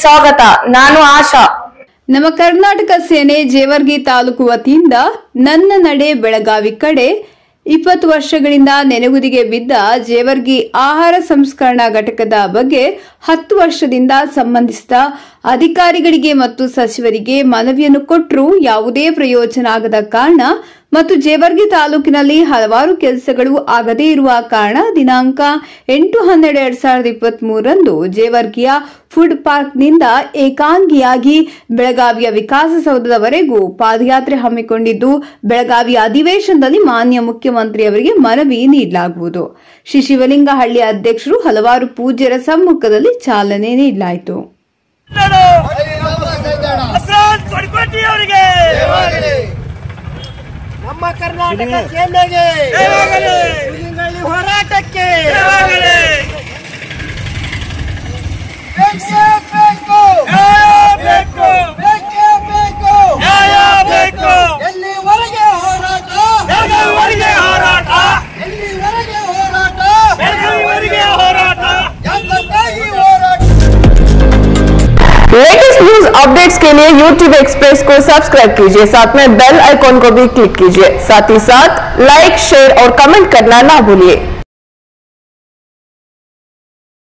ಸ್ವಾಗತ ನಾನು ಆಶಾ ನಮ್ಮ ಕರ್ನಾಟಕ ಸೇನೆ ಜೇವರ್ಗಿ ತಾಲೂಕು ವತಿಯಿಂದ ನನ್ನ ನಡೆ ಬೆಳಗಾವಿ ಕಡೆ ಇಪ್ಪತ್ತು ವರ್ಷಗಳಿಂದ ನೆನೆಗುದಿಗೆ ಬಿದ್ದ ಜೇವರ್ಗಿ ಆಹಾರ ಸಂಸ್ಕರಣಾ ಘಟಕದ ಬಗ್ಗೆ ಹತ್ತು ವರ್ಷದಿಂದ ಸಂಬಂಧಿಸಿದ ಅಧಿಕಾರಿಗಳಿಗೆ ಮತ್ತು ಸಚಿವರಿಗೆ ಮನವಿಯನ್ನು ಕೊಟ್ಟರೂ ಯಾವುದೇ ಪ್ರಯೋಜನ ಆಗದ ಕಾರಣ ಮತ್ತು ಜೇವರ್ಗಿ ತಾಲೂಕಿನಲ್ಲಿ ಹಲವಾರು ಕೆಲಸಗಳು ಆಗದೇ ಇರುವ ಕಾರಣ ದಿನಾಂಕ ಎಂಟು ಹನ್ನೆರಡು ಎರಡ್ ಸಾವಿರದ ಇಪ್ಪತ್ತ್ ಮೂರರಂದು ಜೇವರ್ಗಿಯ ಫುಡ್ ಪಾರ್ಕ್ನಿಂದ ಏಕಾಂಗಿಯಾಗಿ ಬೆಳಗಾವಿಯ ವಿಕಾಸಸೌಧದವರೆಗೂ ಪಾದಯಾತ್ರೆ ಹಮ್ಮಿಕೊಂಡಿದ್ದು ಬೆಳಗಾವಿ ಅಧಿವೇಶನದಲ್ಲಿ ಮಾನ್ಯ ಮುಖ್ಯಮಂತ್ರಿಯವರಿಗೆ ಮನವಿ ನೀಡಲಾಗುವುದು ಶ್ರೀ ಶಿವಲಿಂಗಹಳ್ಳಿ ಅಧ್ಯಕ್ಷರು ಹಲವಾರು ಪೂಜ್ಯರ ಸಮ್ಮುಖದಲ್ಲಿ ಚಾಲನೆ ನೀಡಲಾಯಿತು ಹಸನ್ ಕೊಡ್ಕೋಟಿ ಅವರಿಗೆ ನಮ್ಮ ಕರ್ನಾಟಕ ಸೇನೆಗೆ ಜಯವಾಗಲಿ. ಹುಲಿಂಗಳ್ಳಿ ಹೋರಾಟಕ್ಕೆ ಜಯವಾಗಲಿ. ಬೇಕೇ ಬೇಕು ನ್ಯಾಯ ಬೇಕು ಬೇಕೇ ಬೇಕು ನ್ಯಾಯ ಬೇಕು ಎಲ್ಲಿವರೆಗೆ ಹೋರಾಟ ಬೆಳಗಾವಿವರೆಗೆ ಹೋರಾಟ ಎಲ್ಲಿವರೆಗೆ ಹೋರಾಟ ಬೆಳಗಾವಿವರೆಗೆ ಹೋರಾಟ ಯಾಕಾಗಿ ಹೋರಾಟ लेटेस्ट न्यूज अपडेट्स के लिए YouTube एक्सप्रेस को सब्सक्राइब कीजिए साथ में बेल आइकॉन को भी क्लिक कीजिए साथ ही साथ लाइक शेयर और कमेंट करना ना भूलिए